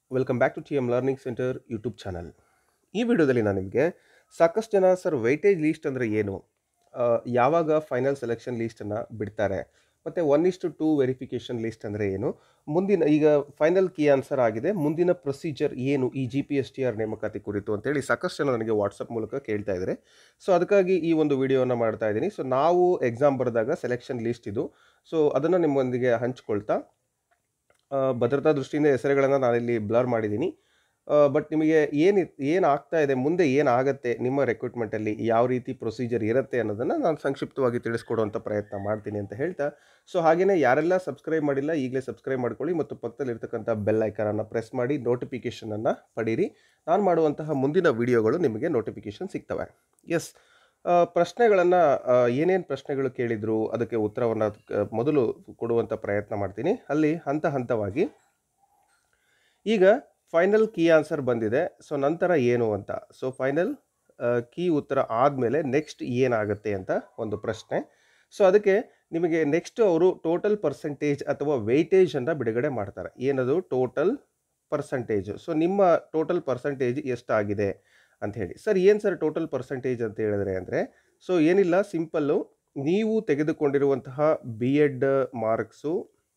welcome back to T M learning centre YouTube channel ಈ ವಿಡಿಯೋದಲ್ಲಿ ನಾನು ನಿಮಗೆ ಸಾಕಷ್ಟು ಜನ ಸರ್ ವೈಟೇಜ್ ಲೀಸ್ಟ್ ಅಂದರೆ ಏನು ಆ, ಯಾವಾಗ ಫೈನಲ್ ಸೆಲೆಕ್ಷನ್ ಲೀಸ್ಟನ್ನು ಬಿಡ್ತಾರೆ ಮತ್ತು one is to two verification list ಅಂದರೆ ಏನು ಮುಂದಿನ ಈಗ ಫೈನಲ್ ಕೀ ಆನ್ಸರ್ ಆಗಿದೆ ಮುಂದಿನ ಪ್ರೊಸೀಜರ್ ಏನು ಈ G P S T R ನೇಮಕಾತಿ ಕುರಿತು ಅಂತೇಳಿ ಸಾಕಷ್ಟು ಜನ ನನಗೆ ವಾಟ್ಸಪ್ ಮೂಲಕ ಕೇಳ್ತಾ ಇದ್ದಾರೆ ಸೊ ಅದಕ್ಕಾಗಿ ಈ ಒಂದು ವಿಡಿಯೋನ ಮಾಡ್ತಾ ಇದ್ದೀನಿ ಸೊ ನಾವು ಎಕ್ಸಾಮ್ ಬರೆದಾಗ ಸೆಲೆಕ್ಷನ್ ಲಿಸ್ಟ್ ಇದು ಸೊ ಅದನ್ನು ನಿಮ್ಮೊಂದಿಗೆ ಹಂಚ್ಕೊಳ್ತಾ ಆ, ಭದ್ರತಾ ದೃಷ್ಟಿಯಿಂದ ಹೆಸರುಗಳನ್ನು ನಾನಿಲ್ಲಿ ಬ್ಲರ್ ಮಾಡಿದ್ದೀನಿ ಬಟ್ ನಿಮಗೆ ಏನು ಏನು ಆಗ್ತಾ ಇದೆ ಮುಂದೆ ಏನಾಗುತ್ತೆ ನಿಮ್ಮ ರೆಕ್ರೂಟ್ಮೆಂಟಲ್ಲಿ ಯಾವ ರೀತಿ ಪ್ರೊಸೀಜರ್ ಇರುತ್ತೆ ಅನ್ನೋದನ್ನು ನಾನು ಸಂಕ್ಷಿಪ್ತವಾಗಿ ತಿಳಿಸ್ಕೊಡುವಂಥ ಪ್ರಯತ್ನ ಮಾಡ್ತೀನಿ ಅಂತ ಹೇಳ್ತಾ ಸೊ ಹಾಗೆಯೇ ಯಾರೆಲ್ಲ ಸಬ್ಸ್ಕ್ರೈಬ್ ಮಾಡಿಲ್ಲ ಈಗಲೇ ಸಬ್ಸ್ಕ್ರೈಬ್ ಮಾಡ್ಕೊಳ್ಳಿ ಮತ್ತು ಪಕ್ಕದಲ್ಲಿರ್ತಕ್ಕಂಥ ಬೆಲ್ ಐಕನನ್ನು ಪ್ರೆಸ್ ಮಾಡಿ ನೋಟಿಫಿಕೇಷನನ್ನು ಪಡೀರಿ ನಾನು ಮಾಡುವಂತಹ ಮುಂದಿನ ವಿಡಿಯೋಗಳು ನಿಮಗೆ ನೋಟಿಫಿಕೇಷನ್ ಸಿಗ್ತವೆ ಎಸ್ ಪ್ರಶ್ನೆಗಳನ್ನು ಏನೇನು ಪ್ರಶ್ನೆಗಳು ಕೇಳಿದರು ಅದಕ್ಕೆ ಉತ್ತರವನ್ನು ಮೊದಲು ಕೊಡುವಂಥ ಪ್ರಯತ್ನ ಮಾಡ್ತೀನಿ ಅಲ್ಲಿ ಹಂತ ಹಂತವಾಗಿ ಈಗ ಫೈನಲ್ ಕೀ ಆನ್ಸರ್ ಬಂದಿದೆ ಸೊ ನಂತರ ಏನು ಅಂತ ಸೊ ಫೈನಲ್ ಕೀ ಉತ್ತರ ಆದಮೇಲೆ ನೆಕ್ಸ್ಟ್ ಏನಾಗುತ್ತೆ ಅಂತ ಒಂದು ಪ್ರಶ್ನೆ ಸೊ ಅದಕ್ಕೆ ನಿಮಗೆ ನೆಕ್ಸ್ಟ್ ಅವರು ಟೋಟಲ್ ಪರ್ಸೆಂಟೇಜ್ ಅಥವಾ ವೆಯ್ಟೇಜನ್ನು ಬಿಡುಗಡೆ ಮಾಡ್ತಾರೆ ಏನದು ಟೋಟಲ್ ಪರ್ಸಂಟೇಜ್ ಸೊ ನಿಮ್ಮ ಟೋಟಲ್ ಪರ್ಸಂಟೇಜ್ ಎಷ್ಟಾಗಿದೆ ಅಂತ ಹೇಳಿ ಸರ್ ಏನು ಸರ್ ಟೋಟಲ್ ಪರ್ಸಂಟೇಜ್ ಅಂತ ಹೇಳಿದ್ರೆ ಅಂದರೆ ಸೊ ಏನಿಲ್ಲ ಸಿಂಪಲ್ಲು ನೀವು ತೆಗೆದುಕೊಂಡಿರುವಂತಹ B Ed marks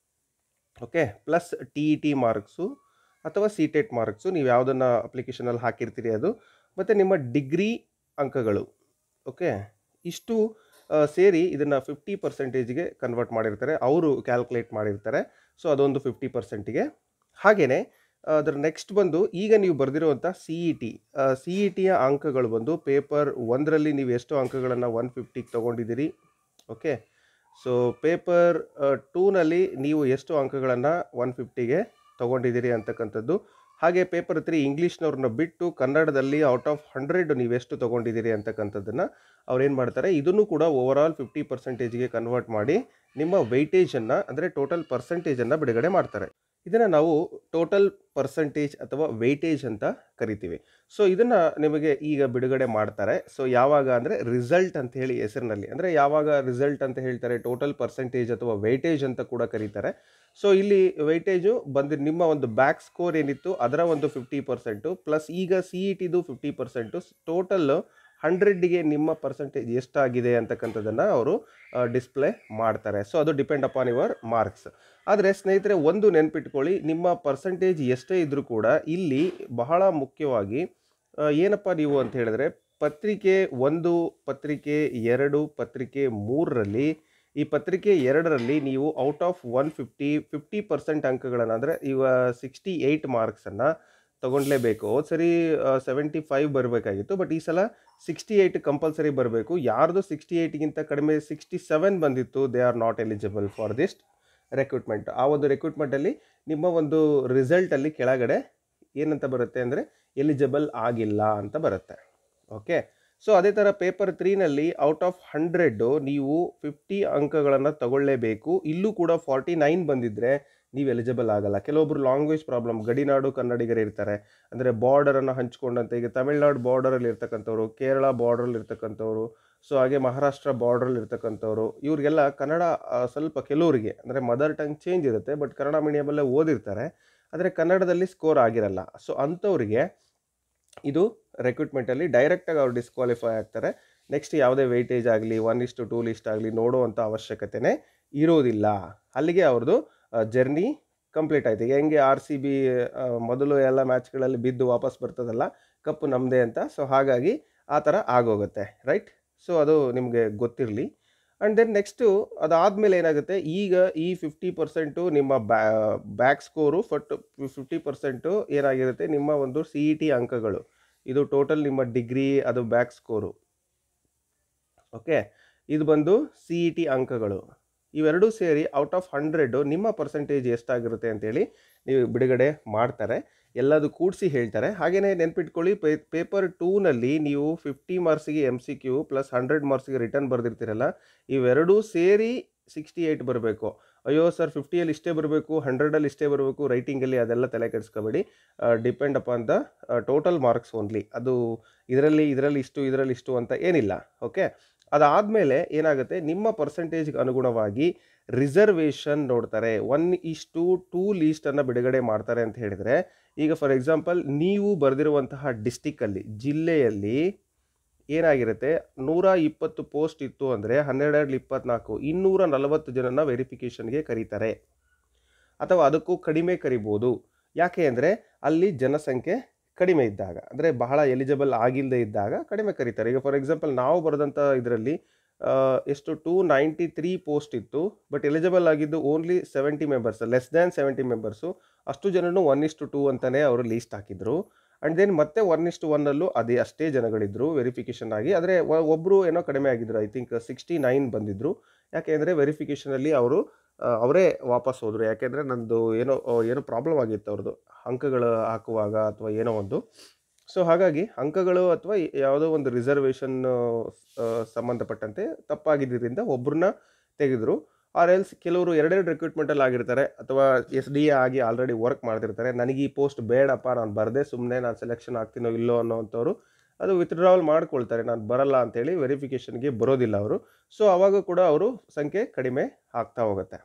okay plus T E T marks ಅಥವಾ ಸಿ ಟೆಟ್ ಮಾರ್ಕ್ಸು ನೀವು ಯಾವುದನ್ನು ಅಪ್ಲಿಕೇಶನಲ್ಲಿ ಹಾಕಿರ್ತೀರಿ ಅದು ಮತ್ತು ನಿಮ್ಮ ಡಿಗ್ರಿ ಅಂಕಗಳು ಓಕೆ ಇಷ್ಟು ಆ, ಸೇರಿ ಇದನ್ನು ಫಿಫ್ಟಿ ಪರ್ಸೆಂಟೇಜ್ಗೆ ಕನ್ವರ್ಟ್ ಮಾಡಿರ್ತಾರೆ ಅವರು ಕ್ಯಾಲ್ಕುಲೇಟ್ ಮಾಡಿರ್ತಾರೆ ಸೊ ಅದೊಂದು ಫಿಫ್ಟಿ ಪರ್ಸೆಂಟಿಗೆ ಹಾಗೆಯೇ ಅದರ ನೆಕ್ಸ್ಟ್ ಬಂದು ಈಗ ನೀವು ಬರೆದಿರುವಂಥ C E T C E ಟಿಯ ಅಂಕಗಳು ಬಂದು ಪೇಪರ್ ಒಂದರಲ್ಲಿ ನೀವು ಎಷ್ಟು ಅಂಕಗಳನ್ನು ಒನ್ ಫಿಫ್ಟಿಗೆ ತೊಗೊಂಡಿದ್ದೀರಿ ಓಕೆ ಸೊ ಪೇಪರ್ ಟೂನಲ್ಲಿ ನೀವು ಎಷ್ಟು ಅಂಕಗಳನ್ನು ಒನ್ ಫಿಫ್ಟಿಗೆ ತೊಗೊಂಡಿದ್ದೀರಿ ಅಂತಕ್ಕಂಥದ್ದು ಹಾಗೆ ಪೇಪರ್ ತ್ರೀ ಇಂಗ್ಲೀಷ್ನವ್ರನ್ನ ಬಿಟ್ಟು ಕನ್ನಡದಲ್ಲಿ ಔಟ್ ಆಫ್ ಹಂಡ್ರೆಡ್ ನೀವೆಷ್ಟು ತೊಗೊಂಡಿದ್ದೀರಿ ಅಂತಕ್ಕಂಥದ್ದನ್ನು ಅವ್ರೇನು ಮಾಡ್ತಾರೆ ಇದನ್ನು ಕೂಡ ಓವರ್ ಆಲ್ ಫಿಫ್ಟಿ ಪರ್ಸೆಂಟೇಜ್ಗೆ ಕನ್ವರ್ಟ್ ಮಾಡಿ ನಿಮ್ಮ ವೆಯ್ಟೇಜನ್ನು ಅಂದರೆ ಟೋಟಲ್ ಪರ್ಸೆಂಟೇಜನ್ನು ಬಿಡುಗಡೆ ಮಾಡ್ತಾರೆ ಇದನ್ನು ನಾವು ಟೋಟಲ್ ಪರ್ಸೆಂಟೇಜ್ ಅಥವಾ ವೆಯ್ಟೇಜ್ ಅಂತ ಕರಿತೀವಿ ಸೊ ಇದನ್ನು ನಿಮಗೆ ಈಗ ಬಿಡುಗಡೆ ಮಾಡ್ತಾರೆ ಸೊ ಯಾವಾಗ ಅಂದರೆ ರಿಸಲ್ಟ್ ಅಂತ ಹೇಳಿ ಹೆಸರಿನಲ್ಲಿ ಅಂದರೆ ಯಾವಾಗ ರಿಸಲ್ಟ್ ಅಂತ ಹೇಳ್ತಾರೆ ಟೋಟಲ್ ಪರ್ಸೆಂಟೇಜ್ ಅಥವಾ ವೆಯ್ಟೇಜ್ ಅಂತ ಕೂಡ ಕರೀತಾರೆ ಸೊ ಇಲ್ಲಿ ವೆಯ್ಟೇಜು ಬಂದು ನಿಮ್ಮ ಒಂದು ಬ್ಯಾಕ್ ಸ್ಕೋರ್ ಏನಿತ್ತು ಅದರ ಒಂದು ಫಿಫ್ಟಿ ಪರ್ಸೆಂಟು ಪ್ಲಸ್ ಈಗ ಸಿ ಇ ಟಿದು ಫಿಫ್ಟಿ ಪರ್ಸೆಂಟು ಟೋಟಲ್ ಹಂಡ್ರೆಡ್ಗೆ ನಿಮ್ಮ ಪರ್ಸೆಂಟೇಜ್ ಎಷ್ಟಾಗಿದೆ ಅಂತಕ್ಕಂಥದ್ದನ್ನು ಅವರು ಡಿಸ್ಪ್ಲೇ ಮಾಡ್ತಾರೆ ಸೊ ಅದು ಡಿಪೆಂಡ್ ಅಪಾನ್ ಯುವರ್ ಮಾರ್ಕ್ಸ್ ಆದರೆ ಸ್ನೇಹಿತರೆ ಒಂದು ನೆನ್ಪಿಟ್ಕೊಳ್ಳಿ ನಿಮ್ಮ ಪರ್ಸೆಂಟೇಜ್ ಎಷ್ಟೇ ಇದ್ದರೂ ಕೂಡ ಇಲ್ಲಿ ಬಹಳ ಮುಖ್ಯವಾಗಿ ಆ, ಏನಪ್ಪ ನೀವು ಅಂತ ಹೇಳಿದ್ರೆ ಪತ್ರಿಕೆ ಒಂದು ಪತ್ರಿಕೆ ಎರಡು ಪತ್ರಿಕೆ ಮೂರರಲ್ಲಿ ಈ ಪತ್ರಿಕೆ ಎರಡರಲ್ಲಿ ನೀವು out of one fifty fifty percent ಅಂಕಗಳನ್ನು ಅಂದರೆ ಇವ ಸಿಕ್ಸ್ಟಿ ಏಯ್ಟ್ ಮಾರ್ಕ್ಸನ್ನು ತೊಗೊಂಡ್ಲೇಬೇಕು ಹೋದ್ ಸರಿ ಸೆವೆಂಟಿ ಫೈವ್ ಬರಬೇಕಾಗಿತ್ತು ಬಟ್ ಈ ಸಲ ಸಿಕ್ಸ್ಟಿ ಏಯ್ಟ್ ಕಂಪಲ್ಸರಿ ಬರಬೇಕು ಯಾರ್ದು ಸಿಕ್ಸ್ಟಿ ಏಯ್ಟ್ಗಿಂತ ಕಡಿಮೆ ಸಿಕ್ಸ್ಟಿ ಸೆವೆನ್ ಬಂದಿತ್ತು they are not eligible for this recruitment ಆ ಒಂದು ರೆಕ್ರೂಟ್ಮೆಂಟಲ್ಲಿ ನಿಮ್ಮ ಒಂದು ರಿಸಲ್ಟಲ್ಲಿ ಕೆಳಗಡೆ ಏನಂತ ಬರುತ್ತೆ ಅಂದರೆ ಎಲಿಜಿಬಲ್ ಆಗಿಲ್ಲ ಅಂತ ಬರುತ್ತೆ ಓಕೆ ಸೊ ಅದೇ ಥರ ಪೇಪರ್ ತ್ರೀನಲ್ಲಿ ಔಟ್ ಆಫ್ ಹಂಡ್ರೆಡ್ಡು ನೀವು ಫಿಫ್ಟಿ ಅಂಕಗಳನ್ನು ತಗೊಳ್ಳೇಬೇಕು ಇಲ್ಲೂ ಕೂಡ ಫಾರ್ಟಿ ನೈನ್ ಬಂದಿದ್ದರೆ ನೀವು ಎಲಿಜಿಬಲ್ ಆಗಲ್ಲ ಕೆಲವೊಬ್ರು ಲ್ಯಾಂಗ್ವೇಜ್ ಪ್ರಾಬ್ಲಮ್ ಗಡಿನಾಡು ಕನ್ನಡಿಗರು ಇರ್ತಾರೆ ಅಂದರೆ ಬಾರ್ಡರನ್ನು ಹಂಚ್ಕೊಂಡಂತೆ ಈಗ ತಮಿಳ್ನಾಡು ಬಾರ್ಡರಲ್ಲಿ ಇರ್ತಕ್ಕಂಥವ್ರು ಕೇರಳ ಬಾರ್ಡ್ರಲ್ಲಿ ಇರ್ತಕ್ಕಂಥವ್ರು ಸೊ ಹಾಗೆ ಮಹಾರಾಷ್ಟ್ರ ಬಾರ್ಡ್ರಲ್ಲಿ ಇರ್ತಕ್ಕಂಥವ್ರು ಇವ್ರಿಗೆಲ್ಲ ಕನ್ನಡ ಆ, ಸ್ವಲ್ಪ ಕೆಲವರಿಗೆ ಅಂದರೆ ಮದರ್ ಟಂಗ್ ಚೇಂಜ್ ಇರುತ್ತೆ ಬಟ್ ಕನ್ನಡ ಮೀಡಿಯಮಲ್ಲೇ ಓದಿರ್ತಾರೆ ಆದರೆ ಕನ್ನಡದಲ್ಲಿ ಸ್ಕೋರ್ ಆಗಿರಲ್ಲ ಸೊ ಅಂಥವ್ರಿಗೆ ಇದು ರೆಕ್ರೂಟ್ಮೆಂಟಲ್ಲಿ ಡೈರೆಕ್ಟಾಗಿ ಅವ್ರು ಡಿಸ್ಕ್ವಾಲಿಫೈ ಆಗ್ತಾರೆ ನೆಕ್ಸ್ಟ್ ಯಾವುದೇ ವೆಯ್ಟೇಜ್ ಆಗಲಿ ಒನ್ ಇಸ್ಟು ಟೂ ಲಿಸ್ಟ್ ಆಗಲಿ ನೋಡುವಂಥ ಅವಶ್ಯಕತೆನೇ ಇರೋದಿಲ್ಲ ಅಲ್ಲಿಗೆ ಅವ್ರದ್ದು ಜರ್ನಿ ಕಂಪ್ಲೀಟ್ ಆಯ್ತು ಈಗ ಹೆಂಗೆ ಆರ್ ಸಿ ಬಿ ಮೊದಲು ಎಲ್ಲ ಮ್ಯಾಚ್ಗಳಲ್ಲಿ ಬಿದ್ದು ವಾಪಸ್ ಬರ್ತದಲ್ಲ ಕಪ್ಪು ನಮ್ಮದೇ ಅಂತ ಸೊ ಹಾಗಾಗಿ ಆ ಥರ ಆಗೋಗುತ್ತೆ ರೈಟ್ ಸೊ ಅದು ನಿಮಗೆ ಗೊತ್ತಿರಲಿ ಆ್ಯಂಡ್ ದೆನ್ ನೆಕ್ಸ್ಟು ಅದಾದಮೇಲೆ ಏನಾಗುತ್ತೆ ಈಗ ಈ ಫಿಫ್ಟಿ ಪರ್ಸೆಂಟು ನಿಮ್ಮ ಬ್ಯಾ ಬ್ಯಾಕ್ ಸ್ಕೋರು ಫಟ್ ಫಿಫ್ಟಿ ಪರ್ಸೆಂಟು ಏನಾಗಿರುತ್ತೆ ನಿಮ್ಮ ಒಂದು ಸಿ ಇ ಟಿ ಅಂಕಗಳು ಇದು ಟೋಟಲ್ ನಿಮ್ಮ ಡಿಗ್ರಿ ಅದು ಬ್ಯಾಕ್ ಸ್ಕೋರು ಓಕೆ ಇದು ಬಂದು ಸಿ ಇ ಟಿ ಅಂಕಗಳು ಇವೆರಡೂ ಸೇರಿ ಔಟ್ ಆಫ್ ಹಂಡ್ರೆಡು ನಿಮ್ಮ ಪರ್ಸೆಂಟೇಜ್ ಎಷ್ಟಾಗಿರುತ್ತೆ ಅಂತೇಳಿ ನೀವು ಬಿಡುಗಡೆ ಮಾಡ್ತಾರೆ ಎಲ್ಲದು ಕೂಡಿಸಿ ಹೇಳ್ತಾರೆ ಹಾಗೆಯೇ ನೆನ್ಪಿಟ್ಕೊಳ್ಳಿ ಪೇ ಪೇಪರ್ ಟೂನಲ್ಲಿ ನೀವು ಫಿಫ್ಟಿ ಮಾರ್ಕ್ಸಿಗೆ M C Q plus hundred ಮಾರ್ಕ್ಸಿಗೆ ರಿಟರ್ನ್ ಬರೆದಿರ್ತೀರಲ್ಲ ಇವೆರಡೂ ಸೇರಿ ಸಿಕ್ಸ್ಟಿ ಏಯ್ಟ್ ಬರಬೇಕು ಅಯ್ಯೋ ಸರ್ ಫಿಫ್ಟಿಯಲ್ಲಿ ಇಷ್ಟೇ ಬರಬೇಕು ಹಂಡ್ರೆಡಲ್ಲಿ ಇಷ್ಟೇ ಬರಬೇಕು ರೈಟಿಂಗಲ್ಲಿ ಅದೆಲ್ಲ ತಲೆ ಕೆಡಿಸ್ಕೋಬೇಡಿ depend upon the total marks only ಅದು ಇದರಲ್ಲಿ ಇದರಲ್ಲಿ ಇಷ್ಟು ಇದರಲ್ಲಿ ಇಷ್ಟು ಅಂತ ಏನಿಲ್ಲ ಓಕೆ ಅದಾದಮೇಲೆ ಏನಾಗುತ್ತೆ ನಿಮ್ಮ ಪರ್ಸೆಂಟೇಜ್ಗೆ ಅನುಗುಣವಾಗಿ ರಿಸರ್ವೇಷನ್ ನೋಡ್ತಾರೆ ಒನ್ ಇಸ್ ಟು ಟೂ ಲೀಸ್ಟನ್ನು ಬಿಡುಗಡೆ ಮಾಡ್ತಾರೆ ಅಂತ ಹೇಳಿದರೆ ಈಗ ಫಾರ್ ಎಕ್ಸಾಂಪಲ್ ನೀವು ಬರೆದಿರುವಂತಹ ಡಿಸ್ಟಿಕ್ಕಲ್ಲಿ ಜಿಲ್ಲೆಯಲ್ಲಿ ಏನಾಗಿರುತ್ತೆ ನೂರ ಇಪ್ಪತ್ತು ಪೋಸ್ಟ್ ಇತ್ತು ಅಂದರೆ ಹನ್ನೆರಡು ಇಪ್ಪತ್ನಾಲ್ಕು ಇನ್ನೂರ ನಲವತ್ತು ಜನನ ವೆರಿಫಿಕೇಷನ್ಗೆ ಕರೀತಾರೆ ಅಥವಾ ಅದಕ್ಕೂ ಕಡಿಮೆ ಕರಿಬೋದು ಯಾಕೆ ಅಂದರೆ ಅಲ್ಲಿ ಜನಸಂಖ್ಯೆ ಕಡಿಮೆ ಇದ್ದಾಗ ಅಂದರೆ ಬಹಳ ಎಲಿಜಿಬಲ್ ಆಗಿಲ್ಲದೆ ಇದ್ದಾಗ ಕಡಿಮೆ ಕರೀತಾರೆ ಈಗ ಫಾರ್ ಎಕ್ಸಾಂಪಲ್ ನಾವು ಬರೆದಂಥ ಇದರಲ್ಲಿ ಎಷ್ಟು ಟೂ ನೈಂಟಿ ತ್ರೀ ಪೋಸ್ಟ್ ಇತ್ತು ಬಟ್ ಎಲಿಜಿಬಲ್ ಆಗಿದ್ದು only seventy members less than seventy members ಅಷ್ಟು ಜನನು ಒನ್ ಇಸ್ಟು ಟೂ ಅಂತಲೇ ಅವರು ಲೀಸ್ಟ್ ಹಾಕಿದ್ರು ಆ್ಯಂಡ್ ದೆನ್ ಮತ್ತೆ ಒನ್ ಇಸ್ಟು ಒನ್ನಲ್ಲೂ ಅದೇ ಅಷ್ಟೇ ಜನಗಳಿದ್ದರು ವೆರಿಫಿಕೇಷನ್ ಆಗಿ ಆದರೆ ಒಬ್ಬರು ಏನೋ ಕಡಿಮೆ ಆಗಿದ್ರು ಐ ಥಿಂಕ್ ಸಿಕ್ಸ್ಟಿ ನೈನ್ ಬಂದಿದ್ದರು ಯಾಕೆಂದರೆ ವೆರಿಫಿಕೇಷನಲ್ಲಿ ಅವರು ಅವರೇ ವಾಪಸ್ ಹೋದರು ಯಾಕೆಂದರೆ ನಂದು ಏನೋ ಏನೋ ಪ್ರಾಬ್ಲಮ್ ಆಗಿತ್ತು ಅವ್ರದ್ದು ಅಂಕಗಳು ಹಾಕುವಾಗ ಅಥವಾ ಏನೋ ಒಂದು ಸೊ ಹಾಗಾಗಿ ಅಂಕಗಳು ಅಥವಾ ಯಾವುದೋ ಒಂದು ರಿಸರ್ವೇಷನ್ ಸಂಬಂಧಪಟ್ಟಂತೆ ತಪ್ಪಾಗಿದ್ದರಿಂದ ಒಬ್ಬರನ್ನ ತೆಗೆದರು ಆರ್ ಎಲ್ಸ್ ಕೆಲವರು ಎರಡೆರಡು ರಿಕ್ರೂಟ್ಮೆಂಟಲ್ಲಿ ಆಗಿರ್ತಾರೆ ಅಥವಾ ಎಸ್ ಡಿ ಎ ಆಗಿ ಆಲ್ರೆಡಿ ವರ್ಕ್ ಮಾಡ್ತಿರ್ತಾರೆ ನನಗೆ ಈ ಪೋಸ್ಟ್ ಬೇಡಪ್ಪ ನಾನು ಬರದೆ ಸುಮ್ಮನೆ ನಾನು ಸೆಲೆಕ್ಷನ್ ಆಗ್ತೀನೋ ಇಲ್ಲೋ ಅನ್ನೋವಂಥವ್ರು ಅದು ವಿತ್ಡ್ರಾವಲ್ ಮಾಡ್ಕೊಳ್ತಾರೆ ನಾನು ಬರಲ್ಲ ಅಂತೇಳಿ ವೆರಿಫಿಕೇಷನ್ಗೆ ಬರೋದಿಲ್ಲ ಅವರು ಸೊ ಆವಾಗ ಕೂಡ ಅವರು ಸಂಖ್ಯೆ ಕಡಿಮೆ ಆಗ್ತಾ ಹೋಗುತ್ತೆ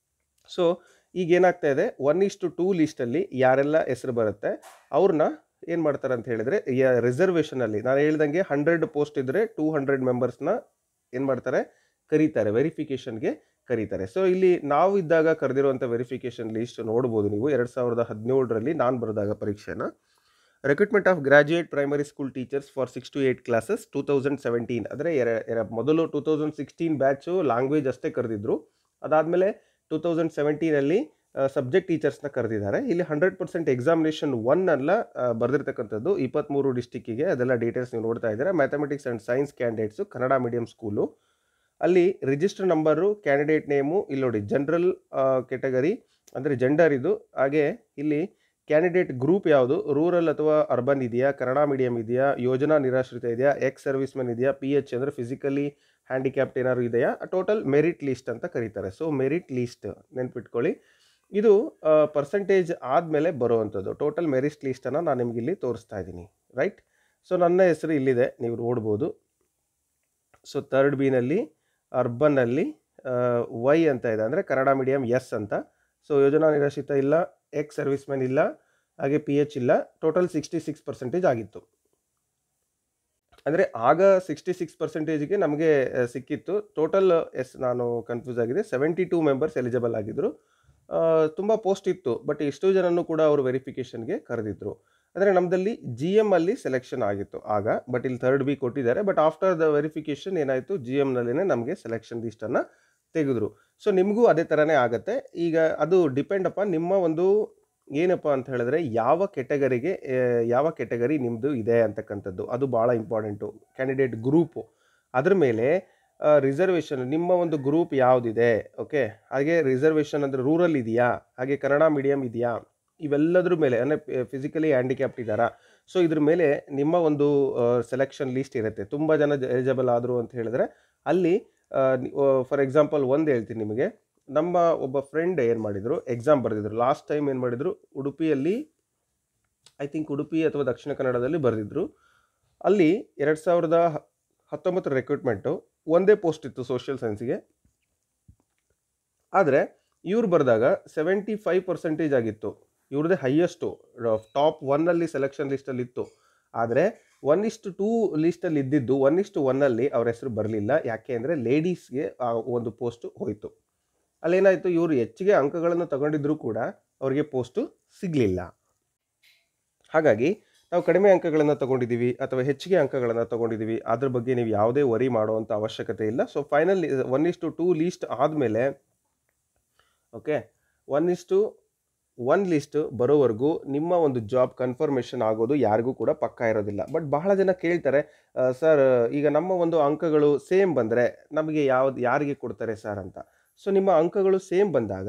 ಸೊ ಈಗ ಏನಾಗ್ತಾ ಇದೆ ಒನ್ ಇಷ್ಟು ಟೂ ಲೀಸ್ಟಲ್ಲಿ ಯಾರೆಲ್ಲ ಹೆಸರು ಬರುತ್ತೆ ಅವ್ರನ್ನ ಏನು ಮಾಡ್ತಾರೆ ಅಂತ ಹೇಳಿದರೆ ರಿಸರ್ವೇಷನಲ್ಲಿ ನಾನು ಹೇಳ್ದಂಗೆ ಹಂಡ್ರೆಡ್ ಪೋಸ್ಟ್ ಇದ್ದರೆ ಟೂ ಹಂಡ್ರೆಡ್ ಮೆಂಬರ್ಸ್ನ ಏನು ಮಾಡ್ತಾರೆ ಕರೀತಾರೆ ವೆರಿಫಿಕೇಷನ್ಗೆ ಕರೀತಾರೆ ಸೊ ಇಲ್ಲಿ ನಾವು ಇದ್ದಾಗ ಕರೆದಿರುವಂಥ ವೆರಿಫಿಕೇಷನ್ ಲೀಸ್ಟ್ ನೋಡ್ಬೋದು ನೀವು ಎರಡು ಸಾವಿರದ ಹದಿನೇಳರಲ್ಲಿ ನಾನು ಬರೆದಾಗ ಪರೀಕ್ಷೆನ recruitment of graduate primary school teachers for six to eight classes two thousand seventeen ಅಂದರೆ ಎರ ಮೊದಲು two thousand sixteen batch language ಅಷ್ಟೇ ಕರೆದಿದ್ರು ಅದಾದಮೇಲೆ ಟೂ ತೌಸಂಡ್ ಸೆವೆಂಟೀನಲ್ಲಿ ಸಬ್ಜೆಕ್ಟ್ ಟೀಚರ್ಸ್ನ ಕರೆದಿದ್ದಾರೆ ಇಲ್ಲಿ ಹಂಡ್ರೆಡ್ ಪರ್ಸೆಂಟ್ ಎಕ್ಸಾಮಿನೇಷನ್ ಒನ್ ಅಲ್ಲ ಬರೆದಿರ್ತಕ್ಕಂಥದ್ದು ಇಪ್ಪತ್ತ್ಮೂರು ಡಿಸ್ಟಿಕ್ಕಿಗೆ ಅದೆಲ್ಲ ಡೀಟೇಲ್ಸ್ ನೀವು ನೋಡ್ತಾ ಇದ್ದೀರಾ mathematics and science candidates Kannada medium school ಅಲ್ಲಿ ರಿಜಿಸ್ಟರ್ ನಂಬರು ಕ್ಯಾಂಡಿಡೇಟ್ ನೇಮು ಇಲ್ಲಿ ನೋಡಿ ಜನರಲ್ ಕೆಟಗರಿ ಅಂದರೆ ಜೆಂಡರ್ ಇದು ಹಾಗೆ ಇಲ್ಲಿ ಕ್ಯಾಂಡಿಡೇಟ್ ಗ್ರೂಪ್ ಯಾವುದು ರೂರಲ್ ಅಥವಾ ಅರ್ಬನ್ ಇದೆಯಾ ಕನ್ನಡ ಮೀಡಿಯಂ ಇದೆಯಾ ಯೋಜನಾ ನಿರಾಶ್ರಿತ ಇದೆಯಾ ಎಕ್ಸ್ ಸರ್ವಿಸ್ ಮೆನ್ ಇದೆಯಾ ಪಿ ಎಚ್ ಅಂದರೆ ಫಿಸಿಕಲಿ ಹ್ಯಾಂಡಿಕ್ಯಾಪ್ಟ್ ಏನಾದ್ರು ಇದೆಯಾ ಟೋಟಲ್ ಮೆರಿಟ್ ಲಿಸ್ಟ್ ಅಂತ ಕರೀತಾರೆ ಸೊ ಮೆರಿಟ್ ಲಿಸ್ಟ್ ನೆನ್ಪಿಟ್ಕೊಳ್ಳಿ ಇದು ಪರ್ಸೆಂಟೇಜ್ ಆದಮೇಲೆ ಬರುವಂಥದ್ದು ಟೋಟಲ್ ಮೆರಿಟ್ ಲಿಸ್ಟನ್ನು ನಾನು ನಿಮ್ಗೆ ಇಲ್ಲಿ ತೋರಿಸ್ತಾ ಇದ್ದೀನಿ ರೈಟ್ ಸೊ ನನ್ನ ಹೆಸರು ಇಲ್ಲಿದೆ ನೀವು ನೋಡ್ಬೋದು ಸೊ ತರ್ಡ್ ಬಿನಲ್ಲಿ ಅರ್ಬನ್ನಲ್ಲಿ ವೈ ಅಂತ ಇದೆ ಅಂದರೆ ಕನ್ನಡ ಮೀಡಿಯಂ ಎಸ್ ಅಂತ ಸೊ ಯೋಜನಾ ನಿರಾಶ್ರಿತ ಇಲ್ಲ ಎಕ್ಸ್ ಸರ್ವಿಸ್ ಮ್ಯಾನ್ ಇಲ್ಲ ಹಾಗೆ ಪಿ ಎಚ್ ಇಲ್ಲ ಟೋಟಲ್ ಸಿಕ್ಸ್ಟಿ ಸಿಕ್ಸ್ ಪರ್ಸೆಂಟೇಜ್ ಆಗಿತ್ತು ಅಂದರೆ ಆಗ ಸಿಕ್ಸ್ಟಿ ಸಿಕ್ಸ್ ಪರ್ಸೆಂಟೇಜ್ಗೆ ನಮಗೆ ಸಿಕ್ಕಿತ್ತು ಟೋಟಲ್ ಎಸ್ ನಾನು ಕನ್ಫ್ಯೂಸ್ ಆಗಿದೆ ಸೆವೆಂಟಿ ಟೂ ಮೆಂಬರ್ಸ್ ಎಲಿಜಿಬಲ್ ಆಗಿದ್ದರು ತುಂಬ ಪೋಸ್ಟ್ ಇತ್ತು ಬಟ್ ಇಷ್ಟು ಜನನೂ ಕೂಡ ಅವರು ವೆರಿಫಿಕೇಷನ್ಗೆ ಕರೆದಿದ್ರು ಅಂದರೆ ನಮ್ಮದಲ್ಲಿ ಜಿ ಎಮ್ ಅಲ್ಲಿ ಸೆಲೆಕ್ಷನ್ ಆಗಿತ್ತು ಆಗ ಬಟ್ ಇಲ್ಲಿ ಥರ್ಡ್ ಬಿ ಕೊಟ್ಟಿದ್ದಾರೆ ಬಟ್ ಆಫ್ಟರ್ ದ ವೆರಿಫಿಕೇಷನ್ ಏನಾಯಿತು ಜಿ ಎಮ್ನಲ್ಲೇ ನಮಗೆ ಸೆಲೆಕ್ಷನ್ ಲಿಸ್ಟನ್ನು ತೆಗೆದ್ರು ಸೊ ನಿಮಗೂ ಅದೇ ಥರನೇ ಆಗುತ್ತೆ ಈಗ ಅದು ಡಿಪೆಂಡ್ ಅಪ್ಪ ನಿಮ್ಮ ಒಂದು ಏನಪ್ಪ ಅಂತ ಹೇಳಿದ್ರೆ ಯಾವ ಕೆಟಗರಿಗೆ ಯಾವ ಕೆಟಗರಿ ನಿಮ್ಮದು ಇದೆ ಅಂತಕ್ಕಂಥದ್ದು ಅದು ಭಾಳ ಇಂಪಾರ್ಟೆಂಟು ಕ್ಯಾಂಡಿಡೇಟ್ ಗ್ರೂಪು ಅದ್ರ ಮೇಲೆ ರಿಸರ್ವೇಷನ್ ನಿಮ್ಮ ಒಂದು ಗ್ರೂಪ್ ಯಾವುದಿದೆ ಓಕೆ ಹಾಗೆ ರಿಸರ್ವೇಷನ್ ಅಂದರೆ ರೂರಲ್ ಇದೆಯಾ ಹಾಗೆ ಕನ್ನಡ ಮೀಡಿಯಮ್ ಇದೆಯಾ ಇವೆಲ್ಲದ್ರ ಮೇಲೆ ಅಂದರೆ ಫಿಸಿಕಲಿ ಹ್ಯಾಂಡಿಕ್ಯಾಪ್ಟ್ ಇದ್ದಾರಾ ಸೊ ಇದ್ರ ಮೇಲೆ ನಿಮ್ಮ ಒಂದು ಸೆಲೆಕ್ಷನ್ ಲೀಸ್ಟ್ ಇರುತ್ತೆ ತುಂಬ ಜನ ಎಲಿಜಿಬಲ್ ಆದರು ಅಂತ ಹೇಳಿದ್ರೆ ಅಲ್ಲಿ ಫಾರ್ ಎಕ್ಸಾಂಪಲ್ ಒಂದು ಹೇಳ್ತೀನಿ ನಿಮಗೆ ನಮ್ಮ ಒಬ್ಬ ಫ್ರೆಂಡ್ ಏನು ಮಾಡಿದರು ಎಕ್ಸಾಮ್ ಬರೆದಿದ್ರು ಲಾಸ್ಟ್ ಟೈಮ್ ಏನು ಮಾಡಿದರು ಉಡುಪಿಯಲ್ಲಿ ಐ ಥಿಂಕ್ ಉಡುಪಿ ಅಥವಾ ದಕ್ಷಿಣ ಕನ್ನಡದಲ್ಲಿ ಬರೆದಿದ್ರು ಅಲ್ಲಿ ಎರಡು ಸಾವಿರದ ಹತ್ತೊಂಬತ್ತರ ರೆಕ್ರೂಟ್ಮೆಂಟು ಒಂದೇ ಪೋಸ್ಟ್ ಇತ್ತು ಸೋಷಿಯಲ್ ಸೈನ್ಸಿಗೆ ಆದರೆ ಇವ್ರು ಬರೆದಾಗ ಸೆವೆಂಟಿ ಫೈವ್ ಪರ್ಸೆಂಟೇಜ್ ಆಗಿತ್ತು ಇವ್ರದ್ದೇ ಹೈಯೆಸ್ಟು ಟಾಪ್ ಒನ್ನಲ್ಲಿ ಸೆಲೆಕ್ಷನ್ ಲಿಸ್ಟಲ್ಲಿ ಇತ್ತು ಆದರೆ ಒನ್ ಇಷ್ಟು ಟೂ ಲಿಸ್ಟಲ್ಲಿ ಇದ್ದಿದ್ದು ಒನ್ ಇಷ್ಟು ಒನ್ನಲ್ಲಿ ಅವ್ರ ಹೆಸರು ಬರಲಿಲ್ಲ ಯಾಕೆ ಅಂದರೆ ಲೇಡೀಸ್ಗೆ ಆ ಒಂದು ಪೋಸ್ಟು ಹೋಯಿತು ಅಲ್ಲೇನಾಯಿತು ಇವರು ಹೆಚ್ಚಿಗೆ ಅಂಕಗಳನ್ನು ತಗೊಂಡಿದ್ರೂ ಕೂಡ ಅವರಿಗೆ ಪೋಸ್ಟು ಸಿಗಲಿಲ್ಲ ಹಾಗಾಗಿ ನಾವು ಕಡಿಮೆ ಅಂಕಗಳನ್ನು ತಗೊಂಡಿದ್ದೀವಿ ಅಥವಾ ಹೆಚ್ಚಿಗೆ ಅಂಕಗಳನ್ನು ತಗೊಂಡಿದ್ದೀವಿ ಅದ್ರ ಬಗ್ಗೆ ನೀವು ಯಾವುದೇ ವರಿ ಮಾಡುವಂಥ ಅವಶ್ಯಕತೆ ಇಲ್ಲ so final one is to two list ಆದಮೇಲೆ okay one is to one list ಬರೋವರೆಗೂ ನಿಮ್ಮ ಒಂದು ಜಾಬ್ ಕನ್ಫರ್ಮೇಷನ್ ಆಗೋದು ಯಾರಿಗೂ ಕೂಡ ಪಕ್ಕ ಇರೋದಿಲ್ಲ ಬಟ್ ಬಹಳ ಜನ ಕೇಳ್ತಾರೆ ಸರ್ ಈಗ ನಮ್ಮ ಒಂದು ಅಂಕಗಳು ಸೇಮ್ ಬಂದರೆ ನಮಗೆ ಯಾವ್ದು ಯಾರಿಗೆ ಕೊಡ್ತಾರೆ ಸರ್ ಅಂತ ಸೊ ನಿಮ್ಮ ಅಂಕಗಳು ಸೇಮ್ ಬಂದಾಗ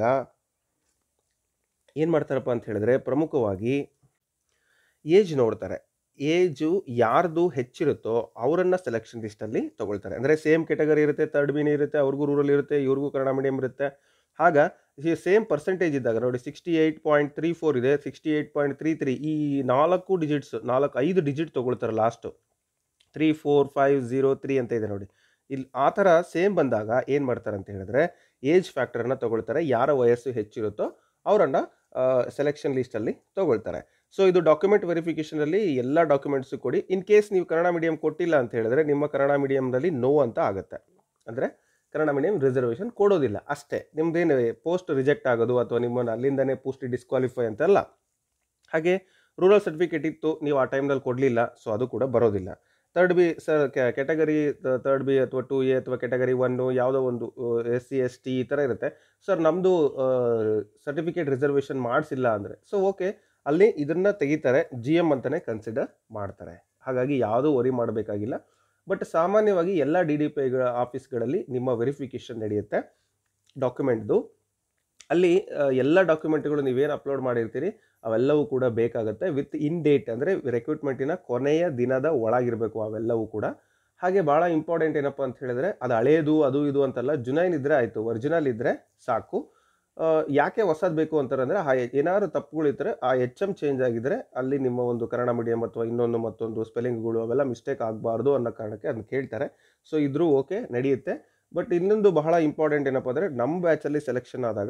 ಏನು ಮಾಡ್ತಾರಪ್ಪ ಅಂತ ಹೇಳಿದ್ರೆ ಪ್ರಮುಖವಾಗಿ ಏಜ್ ನೋಡ್ತಾರೆ ಏಜು ಯಾರ್ದು ಹೆಚ್ಚಿರುತ್ತೋ ಅವರನ್ನು ಸೆಲೆಕ್ಷನ್ ಲಿಸ್ಟಲ್ಲಿ ತೊಗೊಳ್ತಾರೆ ಅಂದರೆ ಸೇಮ್ ಕೆಟಗರಿ ಇರುತ್ತೆ ತರ್ಡ್ ಬಿನಿ ಇರುತ್ತೆ ಅವ್ರಿಗೂ ರೂರಲ್ ಇರುತ್ತೆ ಇವ್ರಿಗೂ ಕನ್ನಡ ಮೀಡಿಯಂ ಇರುತ್ತೆ ಆಗ ಈ ಸೇಮ್ ಪರ್ಸೆಂಟೇಜ್ ಇದ್ದಾಗ ನೋಡಿ sixty eight point three four ಇದೆ sixty eight point three three ಈ ನಾಲ್ಕು ಡಿಜಿಟ್ಸ್ ನಾಲ್ಕು ಐದು ಡಿಜಿಟ್ ತೊಗೊಳ್ತಾರೆ last three four five zero three ಅಂತ ಇದೆ ನೋಡಿ ಇಲ್ಲಿ ಆ ಥರ ಸೇಮ್ ಬಂದಾಗ ಏನು ಮಾಡ್ತಾರೆ ಅಂತ ಹೇಳಿದ್ರೆ ಏಜ್ ಫ್ಯಾಕ್ಟರನ್ನು ತಗೊಳ್ತಾರೆ ಯಾರ ವಯಸ್ಸು ಹೆಚ್ಚಿರುತ್ತೋ ಅವರನ್ನು ಸೆಲೆಕ್ಷನ್ ಲೀಸ್ಟಲ್ಲಿ ತಗೊಳ್ತಾರೆ ಸೊ ಇದು ಡಾಕ್ಯುಮೆಂಟ್ ವೆರಿಫಿಕೇಷನಲ್ಲಿ ಎಲ್ಲ ಡಾಕ್ಯುಮೆಂಟ್ಸು ಕೊಡಿ ಇನ್ ಕೇಸ್ ನೀವು ಕನ್ನಡ ಮೀಡಿಯಂ ಕೊಟ್ಟಿಲ್ಲ ಅಂತ ಹೇಳಿದ್ರೆ ನಿಮ್ಮ ಕನ್ನಡ ಮೀಡಿಯಂನಲ್ಲಿ ನೋ ಅಂತ ಆಗುತ್ತೆ ಅಂದರೆ ಕನ್ನಡ ಮೀಡಿಯಂ ರಿಸರ್ವೇಷನ್ ಕೊಡೋದಿಲ್ಲ ಅಷ್ಟೇ ನಿಮ್ಮದೇನು ಪೋಸ್ಟ್ ರಿಜೆಕ್ಟ್ ಆಗೋದು ಅಥವಾ ನಿಮ್ಮನ್ನು ಅಲ್ಲಿಂದನೇ ಪೋಸ್ಟ್ ಡಿಸ್ಕ್ವಾಲಿಫೈ ಅಂತಲ್ಲ ಹಾಗೆ ರೂರಲ್ ಸರ್ಟಿಫಿಕೇಟ್ ಇತ್ತು ನೀವು ಆ ಟೈಮ್ನಲ್ಲಿ ಕೊಡಲಿಲ್ಲ ಸೊ ಅದು ಕೂಡ ಬರೋದಿಲ್ಲ third B sir category third B ಅಥವಾ ಟು ಎ ಅಥವಾ ಕ್ಯಾಟಗರಿ ಒನ್ನು ಯಾವುದೋ ಒಂದು ಎಸ್ ಸಿ ಎಸ್ ಟಿ ಈ ಥರ ಇರುತ್ತೆ ಸರ್ ನಮ್ಮದು ಸರ್ಟಿಫಿಕೇಟ್ ರಿಸರ್ವೇಷನ್ ಮಾಡಿಸಿಲ್ಲ ಅಂದರೆ ಸೊ ಓಕೆ ಅಲ್ಲಿ ಇದನ್ನು ತೆಗಿತಾರೆ ಜಿ ಎಮ್ ಅಂತಲೇ ಕನ್ಸಿಡರ್ ಮಾಡ್ತಾರೆ ಹಾಗಾಗಿ ಯಾವುದೂ ವರಿ ಮಾಡಬೇಕಾಗಿಲ್ಲ ಬಟ್ ಸಾಮಾನ್ಯವಾಗಿ ಎಲ್ಲ ಡಿ ಡಿ ಪಿ ಐಗಳ ಆಫೀಸ್ಗಳಲ್ಲಿ ನಿಮ್ಮ ವೆರಿಫಿಕೇಷನ್ ನಡೆಯುತ್ತೆ ಡಾಕ್ಯುಮೆಂಟ್ದು ಅಲ್ಲಿ ಆ, ಎಲ್ಲ ಡಾಕ್ಯುಮೆಂಟ್ಗಳು ನೀವೇನು ಅಪ್ಲೋಡ್ ಮಾಡಿರ್ತೀರಿ ಅವೆಲ್ಲವೂ ಕೂಡ ಬೇಕಾಗುತ್ತೆ ವಿತ್ ಇನ್ ಡೇಟ್ ಅಂದರೆ ರಿಕ್ರೂಟ್ಮೆಂಟಿನ ಕೊನೆಯ ದಿನದ ಒಳಗಿರಬೇಕು ಅವೆಲ್ಲವೂ ಕೂಡ ಹಾಗೆ ಭಾಳ ಇಂಪಾರ್ಟೆಂಟ್ ಏನಪ್ಪ ಅಂತ ಹೇಳಿದ್ರೆ ಅದು ಹಳೇದು ಅದು ಇದು ಅಂತಲ್ಲ ಜುನೈನ್ ಇದ್ದರೆ ಆಯಿತು ಒರಿಜಿನಲ್ ಇದ್ದರೆ ಸಾಕು ಆ, ಯಾಕೆ ಹೊಸದು ಬೇಕು ಅಂತಾರೆ ಆ ಎ- ಏನಾದ್ರು ತಪ್ಪುಗಳಿದ್ದರೆ ಆ ಎಚ್ ಎಮ್ ಚೇಂಜ್ ಆಗಿದ್ರೆ ಅಲ್ಲಿ ನಿಮ್ಮ ಒಂದು ಕನ್ನಡ ಮೀಡಿಯಂ ಅಥವಾ ಇನ್ನೊಂದು ಮತ್ತೊಂದು ಸ್ಪೆಲ್ಲಿಂಗ್ಗಳು ಅವೆಲ್ಲ ಮಿಸ್ಟೇಕ್ ಆಗಬಾರ್ದು ಅನ್ನೋ ಕಾರಣಕ್ಕೆ ಅದನ್ನ ಕೇಳ್ತಾರೆ ಸೊ ಇದ್ರೂ ಓಕೆ ನಡೆಯುತ್ತೆ ಬಟ್ ಇನ್ನೊಂದು ಬಹಳ ಇಂಪಾರ್ಟೆಂಟ್ ಏನಪ್ಪ ಅಂದರೆ ನಮ್ಮ ಬ್ಯಾಚಲ್ಲಿ ಸೆಲೆಕ್ಷನ್ ಆದಾಗ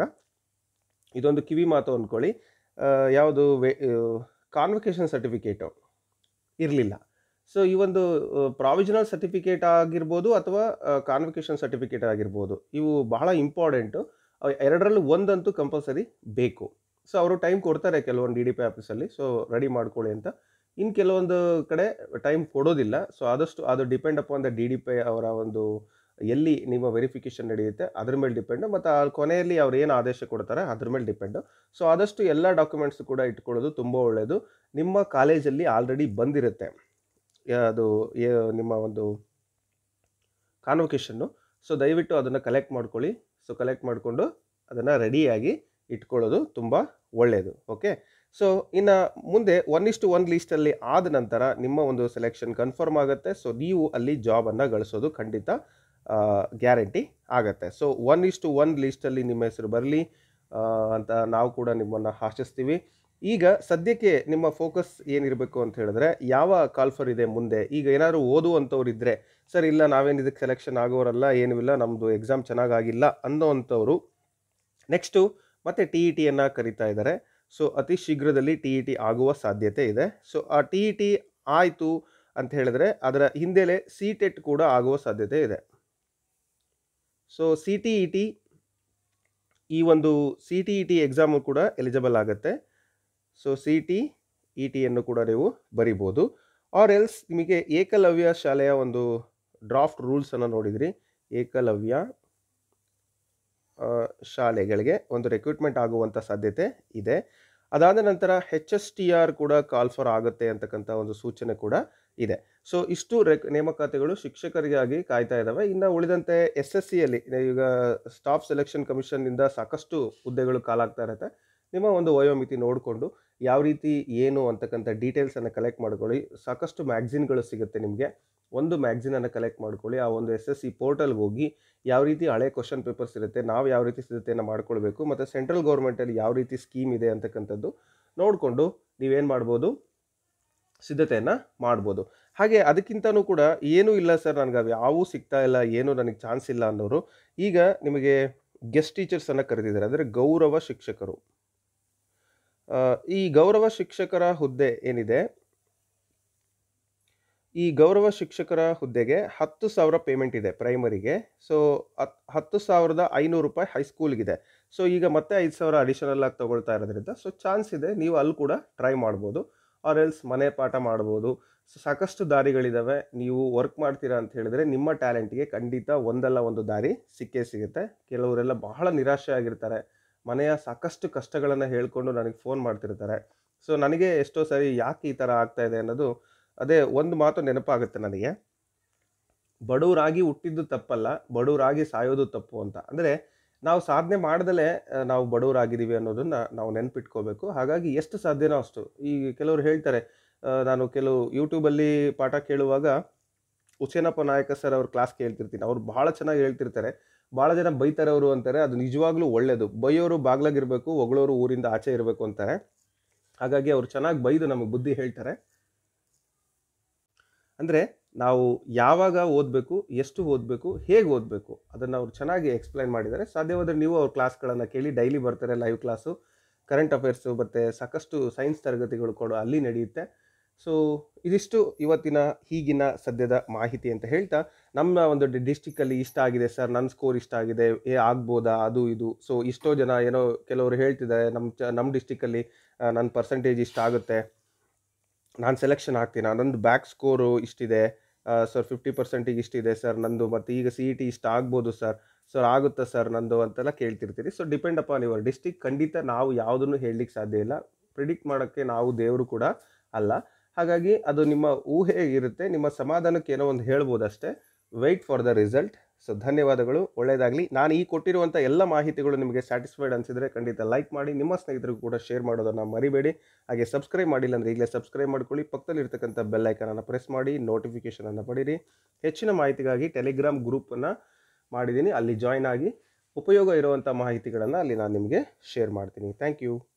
ಇದೊಂದು ಕಿವಿ ಮಾತು ಅಂದ್ಕೊಳ್ಳಿ ಆ, ಯಾವುದು ವೇ ಕಾನ್ವೊಕೇಶನ್ ಸರ್ಟಿಫಿಕೇಟು ಇರಲಿಲ್ಲ ಸೊ ಈ ಒಂದು ಪ್ರಾವಿಷನಲ್ ಸರ್ಟಿಫಿಕೇಟ್ ಆಗಿರ್ಬೋದು ಅಥವಾ ಕಾನ್ವೊಕೇಶನ್ ಸರ್ಟಿಫಿಕೇಟ್ ಆಗಿರ್ಬೋದು ಇವು ಬಹಳ ಇಂಪಾರ್ಟೆಂಟು ಎರಡರಲ್ಲೂ ಒಂದಂತೂ ಕಂಪಲ್ಸರಿ ಬೇಕು ಸೊ ಅವರು ಟೈಮ್ ಕೊಡ್ತಾರೆ ಕೆಲವೊಂದು ಡಿ ಡಿ ಪಿ ಆಫೀಸಲ್ಲಿ ಸೊ ರೆಡಿ ಮಾಡ್ಕೊಳ್ಳಿ ಅಂತ ಇನ್ನು ಕೆಲವೊಂದು ಕಡೆ ಟೈಮ್ ಕೊಡೋದಿಲ್ಲ ಸೊ ಆದಷ್ಟು ಅದು depend upon the D D P ಅವರ ಒಂದು ಎಲ್ಲಿ ನಿಮ್ಮ ವೆರಿಫಿಕೇಷನ್ ನಡೆಯುತ್ತೆ ಅದ್ರ ಮೇಲೆ ಡಿಪೆಂಡು ಮತ್ತು ಆ ಕೊನೆಯಲ್ಲಿ ಅವ್ರು ಏನು ಆದೇಶ ಕೊಡ್ತಾರೆ ಅದ್ರ ಮೇಲೆ ಡಿಪೆಂಡು ಸೊ ಆದಷ್ಟು ಎಲ್ಲ ಡಾಕ್ಯುಮೆಂಟ್ಸ್ ಕೂಡ ಇಟ್ಕೊಳ್ಳೋದು ತುಂಬ ಒಳ್ಳೆಯದು ನಿಮ್ಮ ಕಾಲೇಜಲ್ಲಿ ಆಲ್ರೆಡಿ ಬಂದಿರುತ್ತೆ ಅದು ಏ- ನಿಮ್ಮ ಒಂದು ಕಾನ್ವೊಕೇಶನ್ನು ಸೊ ದಯವಿಟ್ಟು ಅದನ್ನು ಕಲೆಕ್ಟ್ ಮಾಡ್ಕೊಳ್ಳಿ ಸೊ ಕಲೆಕ್ಟ್ ಮಾಡಿಕೊಂಡು ಅದನ್ನು ರೆಡಿಯಾಗಿ ಇಟ್ಕೊಳ್ಳೋದು ತುಂಬ ಒಳ್ಳೆಯದು ಓಕೆ ಸೊ ಇನ್ನು ಮುಂದೆ ಒನ್ ಇಷ್ಟು ಒನ್ ಲೀಸ್ಟಲ್ಲಿ ಆದ ನಂತರ ನಿಮ್ಮ ಒಂದು ಸೆಲೆಕ್ಷನ್ ಕನ್ಫರ್ಮ್ ಆಗುತ್ತೆ ಸೊ ನೀವು ಅಲ್ಲಿ ಜಾಬನ್ನು ಗಳಿಸೋದು ಖಂಡಿತ ಗ್ಯಾರಂಟಿ ಆಗುತ್ತೆ ಸೊ ಒನ್ ಇಷ್ಟು ಒನ್ ಲೀಸ್ಟಲ್ಲಿ ನಿಮ್ಮ ಹೆಸರು ಬರಲಿ ಅಂತ ನಾವು ಕೂಡ ನಿಮ್ಮನ್ನು ಆಶಿಸ್ತೀವಿ ಈಗ ಸದ್ಯಕ್ಕೆ ನಿಮ್ಮ ಫೋಕಸ್ ಏನಿರಬೇಕು ಅಂತ ಹೇಳಿದ್ರೆ ಯಾವ ಕಾಲ್ಫರ್ ಇದೆ ಮುಂದೆ ಈಗ ಏನಾದರೂ ಓದುವಂಥವ್ರು ಇದ್ದರೆ ಸರ್ ಇಲ್ಲ ನಾವೇನು ಇದಕ್ಕೆ ಸೆಲೆಕ್ಷನ್ ಆಗೋರಲ್ಲ ಏನೂ ಇಲ್ಲ ನಮ್ಮದು ಎಕ್ಸಾಮ್ ಚೆನ್ನಾಗಾಗಿಲ್ಲ ಅನ್ನೋವಂಥವ್ರು ನೆಕ್ಸ್ಟು ಮತ್ತೆ ಟಿ ಇ ಟಿಯನ್ನು ಕರಿತಾ ಇದ್ದಾರೆ ಸೊ ಅತಿ ಶೀಘ್ರದಲ್ಲಿ ಟಿ ಇ ಟಿ ಆಗುವ ಸಾಧ್ಯತೆ ಇದೆ ಸೊ ಆ ಟಿ ಇ ಟಿ ಆಯಿತು ಅಂತ ಹೇಳಿದ್ರೆ ಅದರ ಹಿಂದೆಲೆ ಸಿ ಟೆಟ್ ಕೂಡ ಆಗುವ ಸಾಧ್ಯತೆ ಇದೆ so C T E T ಈ ಒಂದು C T E T exam ಕೂಡ ಎಲಿಜಿಬಲ್ ಆಗುತ್ತೆ ಸೊ ಸಿ ಟಿ ಇ ಟಿಯನ್ನು ಕೂಡ ನೀವು ಬರಿಬೋದು ಆರ್ ಎಲ್ಸ್ ನಿಮಗೆ ಏಕಲವ್ಯ ಶಾಲೆಯ ಒಂದು ಡ್ರಾಫ್ಟ್ ರೂಲ್ಸನ್ನು ನೋಡಿದ್ರಿ ಏಕಲವ್ಯ ಆ, ಶಾಲೆಗಳಿಗೆ ಒಂದು ರೆಕ್ರೂಟ್ಮೆಂಟ್ ಆಗುವಂಥ ಸಾಧ್ಯತೆ ಇದೆ ಅದಾದ ನಂತರ ಹೆಚ್ ಎಸ್ ಟಿ ಆರ್ ಕೂಡ ಕಾಲ್ಫರ್ ಆಗುತ್ತೆ ಅಂತಕ್ಕಂಥ ಒಂದು ಸೂಚನೆ ಕೂಡ ಇದೆ ಸೊ ಇಷ್ಟು ರೆಕ್ ನೇಮಕಾತಿಗಳು ಶಿಕ್ಷಕರಿಗಾಗಿ ಕಾಯ್ತಾ ಇದ್ದಾವೆ ಇನ್ನು ಉಳಿದಂತೆ ಎಸ್ ಎಸ್ ಸಿಯಲ್ಲಿ ಈಗ ಸ್ಟಾಫ್ ಸೆಲೆಕ್ಷನ್ ಕಮಿಷನ್ನಿಂದ ಸಾಕಷ್ಟು ಹುದ್ದೆಗಳು ಕಾಲಾಗ್ತಾ ಇರುತ್ತೆ ನಿಮ್ಮ ಒಂದು ವಯೋಮಿತಿ ನೋಡಿಕೊಂಡು ಯಾವ ರೀತಿ ಏನು ಅಂತಕ್ಕಂಥ ಡೀಟೇಲ್ಸನ್ನು ಕಲೆಕ್ಟ್ ಮಾಡ್ಕೊಳ್ಳಿ ಸಾಕಷ್ಟು ಮ್ಯಾಗ್ಝಿನ್ಗಳು ಸಿಗುತ್ತೆ ನಿಮಗೆ ಒಂದು ಮ್ಯಾಗ್ಝಿನನ್ನು ಕಲೆಕ್ಟ್ ಮಾಡ್ಕೊಳ್ಳಿ ಆ ಒಂದು ಎಸ್ ಎಸ್ ಸಿ ಪೋರ್ಟಲ್ಗೆ ಹೋಗಿ ಯಾವ ರೀತಿ ಹಳೆ ಕ್ವಶನ್ ಪೇಪರ್ಸ್ ಇರುತ್ತೆ ನಾವು ಯಾವ ರೀತಿ ಸಿದ್ಧತೆಯನ್ನು ಮಾಡ್ಕೊಳ್ಬೇಕು ಮತ್ತು ಸೆಂಟ್ರಲ್ ಗೌರ್ಮೆಂಟಲ್ಲಿ ಯಾವ ರೀತಿ ಸ್ಕೀಮ್ ಇದೆ ಅಂತಕ್ಕಂಥದ್ದು ನೋಡಿಕೊಂಡು ನೀವೇನು ಮಾಡ್ಬೋದು ಸಿದ್ಧತೆಯನ್ನು ಮಾಡ್ಬೋದು ಹಾಗೆ ಅದಕ್ಕಿಂತನೂ ಕೂಡ ಏನೂ ಇಲ್ಲ ಸರ್ ನನಗೆ ಅವು ಯಾವೂ ಸಿಗ್ತಾ ಇಲ್ಲ ಏನೂ ನನಗೆ ಚಾನ್ಸ್ ಇಲ್ಲ ಅನ್ನೋರು ಈಗ ನಿಮಗೆ ಗೆಸ್ಟ್ ಟೀಚರ್ಸನ್ನು ಕರೆದಿದ್ದಾರೆ ಅಂದರೆ ಗೌರವ ಶಿಕ್ಷಕರು ಆ, ಈ ಗೌರವ ಶಿಕ್ಷಕರ ಹುದ್ದೆ ಏನಿದೆ ಈ ಗೌರವ ಶಿಕ್ಷಕರ ಹುದ್ದೆಗೆ ಹತ್ತು ಸಾವಿರ ಪೇಮೆಂಟ್ ಇದೆ ಪ್ರೈಮರಿಗೆ ಸೊ ಹತ್ ಹತ್ತು ಸಾವಿರದ ಐನೂರು ರೂಪಾಯಿ ಹೈಸ್ಕೂಲ್ಗಿದೆ ಸೊ ಈಗ ಮತ್ತೆ ಐದು ಸಾವಿರ ಅಡಿಷನಲ್ ಆಗಿ ತಗೊಳ್ತಾ ಇರೋದ್ರಿಂದ ಸೊ ಚಾನ್ಸ್ ಇದೆ ನೀವು ಅಲ್ಲಿ ಕೂಡ ಟ್ರೈ ಮಾಡ್ಬೋದು ಆರ್ ಎಲ್ಸ್ ಮನೆ ಪಾಠ ಮಾಡ್ಬೋದು ಸೊ ಸಾಕಷ್ಟು ದಾರಿಗಳಿದ್ದಾವೆ ನೀವು ವರ್ಕ್ ಮಾಡ್ತೀರಾ ಅಂತ ಹೇಳಿದ್ರೆ ನಿಮ್ಮ ಟ್ಯಾಲೆಂಟ್ಗೆ ಖಂಡಿತ ಒಂದಲ್ಲ ಒಂದು ದಾರಿ ಸಿಕ್ಕೇ ಸಿಗುತ್ತೆ ಕೆಲವರೆಲ್ಲ ಬಹಳ ನಿರಾಶೆ ಆಗಿರ್ತಾರೆ ಮನೆಯ ಸಾಕಷ್ಟು ಕಷ್ಟಗಳನ್ನು ಹೇಳ್ಕೊಂಡು ನನಗೆ ಫೋನ್ ಮಾಡ್ತಿರ್ತಾರೆ ಸೊ ನನಗೆ ಎಷ್ಟೋ ಸರಿ ಯಾಕೆ ಈ ಥರ ಆಗ್ತಾ ಇದೆ ಅನ್ನೋದು ಅದೇ ಒಂದು ಮಾತು ನೆನಪಾಗುತ್ತೆ ನನಗೆ ಬಡವರಾಗಿ ಹುಟ್ಟಿದ್ದು ತಪ್ಪಲ್ಲ ಬಡವರಾಗಿ ಸಾಯೋದು ತಪ್ಪು ಅಂತ ಅಂದರೆ ನಾವು ಸಾಧನೆ ಮಾಡ್ದಲೇ ಆ, ನಾವು ಬಡವರಾಗಿದ್ದೀವಿ ಅನ್ನೋದನ್ನ ನಾವು ನೆನ್ಪಿಟ್ಕೋಬೇಕು ಹಾಗಾಗಿ ಎಷ್ಟು ಸಾಧ್ಯನೋ ಅಷ್ಟು ಈ ಕೆಲವರು ಹೇಳ್ತಾರೆ ಆ, ನಾನು ಕೆಲವು ಯೂಟ್ಯೂಬಲ್ಲಿ ಪಾಠ ಕೇಳುವಾಗ ಹುಸೇನಪ್ಪ ನಾಯಕ ಸರ್ ಅವ್ರ ಕ್ಲಾಸ್ ಕೇಳ್ತಿರ್ತೀನಿ ಅವ್ರು ಭಾಳ ಚೆನ್ನಾಗಿ ಹೇಳ್ತಿರ್ತಾರೆ ಭಾಳ ಜನ ಬೈತಾರೆ ಅವರು ಅಂತಾರೆ ಅದು ನಿಜವಾಗ್ಲೂ ಒಳ್ಳೆಯದು ಬೈಯೋರು ಬಾಗ್ಲಾಗಿರ್ಬೇಕು ಹೊಗಳೋರು ಊರಿಂದ ಆಚೆ ಇರಬೇಕು ಅಂತಾರೆ ಹಾಗಾಗಿ ಅವ್ರು ಚೆನ್ನಾಗಿ ಬೈದು ನಮಗೆ ಬುದ್ಧಿ ಹೇಳ್ತಾರೆ ಅಂದರೆ ನಾವು ಯಾವಾಗ ಓದಬೇಕು ಎಷ್ಟು ಓದಬೇಕು ಹೇಗೆ ಓದಬೇಕು ಅದನ್ನು ಅವ್ರು ಚೆನ್ನಾಗಿ ಎಕ್ಸ್ಪ್ಲೈನ್ ಮಾಡಿದ್ದಾರೆ ಸಾಧ್ಯವಾದರೆ ನೀವು ಅವ್ರ ಕ್ಲಾಸ್ಗಳನ್ನು ಕೇಳಿ ಡೈಲಿ ಬರ್ತಾರೆ ಲೈವ್ ಕ್ಲಾಸು ಕರೆಂಟ್ ಅಫೇರ್ಸು ಮತ್ತು ಸಾಕಷ್ಟು ಸೈನ್ಸ್ ತರಗತಿಗಳು ಕೂಡ ಅಲ್ಲಿ ನಡೆಯುತ್ತೆ ಸೊ ಇದಿಷ್ಟು ಇವತ್ತಿನ ಈಗಿನ ಸದ್ಯದ ಮಾಹಿತಿ ಅಂತ ಹೇಳ್ತಾ ನಮ್ಮ ಒಂದು ಡಿಸ್ಟಿಕ್ಕಲ್ಲಿ ಇಷ್ಟ ಆಗಿದೆ ಸರ್ ನನ್ನ ಸ್ಕೋರ್ ಇಷ್ಟ ಆಗಿದೆ ಏ ಆಗ್ಬೋದಾ ಅದು ಇದು ಸೊ ಇಷ್ಟೋ ಜನ ಏನೋ ಕೆಲವರು ಹೇಳ್ತಿದ್ದಾರೆ ನಮ್ಮ ಚ ನಮ್ಮ ಡಿಸ್ಟಿಕ್ಕಲ್ಲಿ ನನ್ನ ಪರ್ಸಂಟೇಜ್ ಇಷ್ಟ ಆಗುತ್ತೆ ನಾನು ಸೆಲೆಕ್ಷನ್ ಆಗ್ತೀನಿ ನಂದು ಬ್ಯಾಕ್ ಸ್ಕೋರು ಇಷ್ಟಿದೆ ಸರ್ ಫಿಫ್ಟಿ ಪರ್ಸೆಂಟಿಗೆ ಇಷ್ಟಿದೆ ಸರ್ ನಂದು ಮತ್ತು ಈಗ ಸಿ ಇ ಟಿ ಇಷ್ಟ ಆಗ್ಬೋದು ಸರ್ ಸರ್ ಆಗುತ್ತಾ ಸರ್ ನಂದು ಅಂತೆಲ್ಲ ಕೇಳ್ತಿರ್ತೀರಿ so depend upon your district ಖಂಡಿತ ನಾವು ಯಾವುದನ್ನು ಹೇಳಲಿಕ್ಕೆ ಸಾಧ್ಯ ಇಲ್ಲ ಪ್ರಿಡಿಕ್ಟ್ ಮಾಡೋಕ್ಕೆ ನಾವು ದೇವರು ಕೂಡ ಅಲ್ಲ ಹಾಗಾಗಿ ಅದು ನಿಮ್ಮ ಊಹೆ ಇರುತ್ತೆ ನಿಮ್ಮ ಸಮಾಧಾನಕ್ಕೆ ಏನೋ ಒಂದು ಹೇಳ್ಬೋದು ಅಷ್ಟೇ wait for the result so ಧನ್ಯವಾದಗಳು ಒಳ್ಳೆಯದಾಗಲಿ ನಾನು ಈ ಕೊಟ್ಟಿರುವಂಥ ಎಲ್ಲ ಮಾಹಿತಿಗಳು ನಿಮಗೆ ಸ್ಯಾಟಿಸ್ಫೈಡ್ ಅನಿಸಿದರೆ ಖಂಡಿತ ಲೈಕ್ ಮಾಡಿ ನಿಮ್ಮ ಸ್ನೇಹಿತರಿಗೂ ಕೂಡ ಶೇರ್ ಮಾಡೋದನ್ನು ಮರಿಬೇಡಿ ಹಾಗೆ ಸಬ್ಸ್ಕ್ರೈಬ್ ಮಾಡಿಲ್ಲ ಅಂದರೆ ಈಗಲೇ ಸಬ್ಸ್ಕ್ರೈಬ್ ಮಾಡ್ಕೊಳ್ಳಿ ಪಕ್ಕದಲ್ಲಿರ್ತಕ್ಕಂಥ ಬೆಲ್ ಐಕನನ್ನು ಪ್ರೆಸ್ ಮಾಡಿ ನೋಟಿಫಿಕೇಷನನ್ನು ಪಡೀರಿ ಹೆಚ್ಚಿನ ಮಾಹಿತಿಗಾಗಿ ಟೆಲಿಗ್ರಾಮ್ ಗ್ರೂಪನ್ನು ಮಾಡಿದ್ದೀನಿ ಅಲ್ಲಿ ಜಾಯ್ನ್ ಆಗಿ ಉಪಯೋಗ ಇರುವಂಥ ಮಾಹಿತಿಗಳನ್ನು ಅಲ್ಲಿ ನಾನು ನಿಮಗೆ ಶೇರ್ ಮಾಡ್ತೀನಿ ಥ್ಯಾಂಕ್ ಯು